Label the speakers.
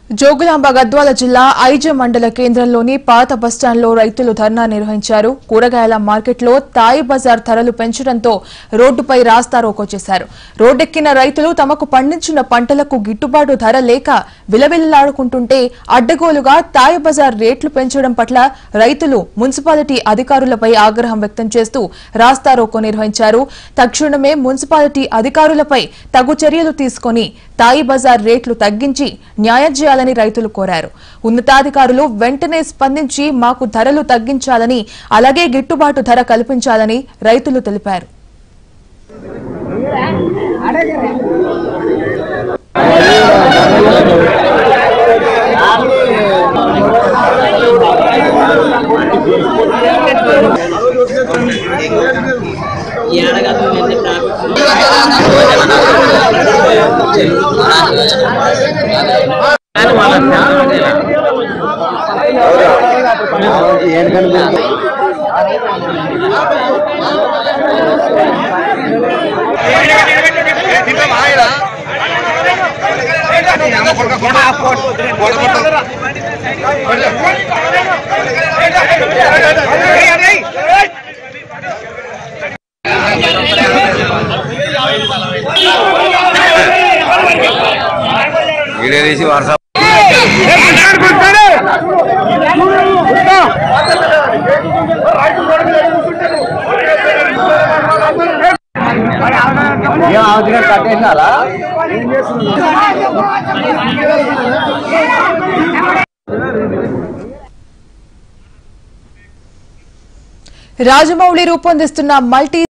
Speaker 1: జోగులాంబ గద్వాల జిల్లా ఐజ మండల కేంద్రంలోని పాత బస్టాండ్లో రైతులు ధర్నా నిర్వహించారు కూరగాయల మార్కెట్లో తాయి బజార్ ధరలు పెంచడంతో రోడ్డుపై రాస్తారోకో చేశారు రోడ్డెక్కిన రైతులు తమకు పండించిన పంటలకు గిట్టుబాటు ధర లేక విలవిల్లాడుకుంటుంటే అడ్డగోలుగా తాయి బజార్ రేట్లు పెంచడం పట్ల రైతులు మున్సిపాలిటీ అధికారులపై ఆగ్రహం వ్యక్తం చేస్తూ రాస్తారోకో నిర్వహించారు తక్షణమే మున్సిపాలిటీ అధికారులపై తగు చర్యలు తీసుకొని తాయి బజార్ రేట్లు తగ్గించి న్యాయం చేయాలని రైతులు కోరారు ఉన్నతాధికారులు వెంటనే స్పందించి మాకు ధరలు తగ్గించాలని అలాగే గిట్టుబాటు ధర కల్పించాలని రైతులు తెలిపారు
Speaker 2: ఏడగదు వెళ్ళి ట్రాఫిక్
Speaker 3: వీడియో తీసి వాట్సాప్ కట్టేసినారా
Speaker 1: రాజమౌళి రూపొందిస్తున్న మల్టీ